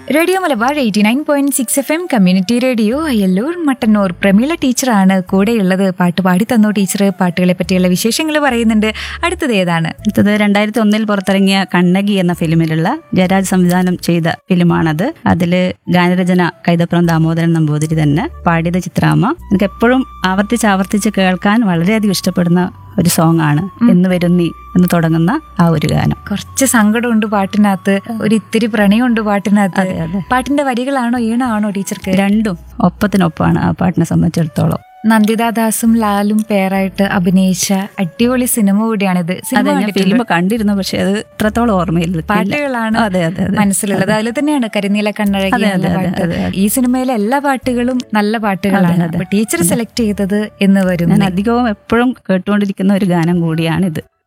Radio Malabar eighty nine point six F M community radio Ayyallur Mattannur Prameela ടീച്ചറാണ് കൂടെയുള്ളത് പാട്ട് പാടി തന്നു ടീച്ചർ പാട്ടുകളെ പറ്റിയുള്ള വിശേഷങ്ങൾ പറയുന്നുണ്ട് അടുത്തത് ഏതാണ് അടുത്തത് രണ്ടായിരത്തി ഒന്നിൽ പുറത്തിറങ്ങിയ കണ്ണകി എന്ന ഫിലിമിലുള്ള ജയരാജ് സംവിധാനം ചെയ്ത ഫിലിമാണത് അതില് ഗാനരചന കൈതപ്പുറം ദാമോദരൻ നമ്പൂതിരി തന്നെ പാടിയത് ചിത്രാമ്മ എനിക്ക് എപ്പോഴും ആവർത്തിച്ച് ആവർത്തിച്ച് കേൾക്കാൻ വളരെയധികം ഇഷ്ടപ്പെടുന്ന ഒരു സോങ് ആണ് എന്ന് വരുന്നി എന്ന് തുടങ്ങുന്ന ആ ഒരു ഗാനം കുറച്ച് സങ്കടമുണ്ട് പാട്ടിനകത്ത് ഒരു ഇത്തിരി പ്രണയമുണ്ട് പാട്ടിനകത്ത് അതെ അതെ പാട്ടിന്റെ വരികളാണോ ഈണാണോ ടീച്ചർക്ക് രണ്ടും ഒപ്പത്തിനൊപ്പമാണ് ആ പാട്ടിനെ സംബന്ധിച്ചിടത്തോളം നന്ദിത ദാസും ലാലും പേരായിട്ട് അഭിനയിച്ച അടിപൊളി സിനിമ കൂടിയാണിത് സിനിമ അതെ ഞാൻ കണ്ടിട്ടുണ്ടോ? ഫിലിം കണ്ടിരുന്നു പക്ഷെ അത് ഇത്രത്തോളം ഓർമ്മയില്ല പാട്ടുകളാണ് അതെ അതെ അതെ മനസ്സിലുള്ളത് അതിൽ തന്നെയാണ് കരിനീല കണ്ണഴകി അതെ, നല്ല അതെ, പാട്ട് അതെ, അതെ. ഈ സിനിമയിലെ എല്ലാ പാട്ടുകളും നല്ല പാട്ടുകളാണ് അതെ, അതെ. അപ്പൊ ടീച്ചർ സെലക്ട് ചെയ്തത് എന്ന് വരും ഞാൻ അധികവും എപ്പോഴും കേട്ടുകൊണ്ടിരിക്കുന്ന ഒരു ഗാനം കൂടിയാണിത്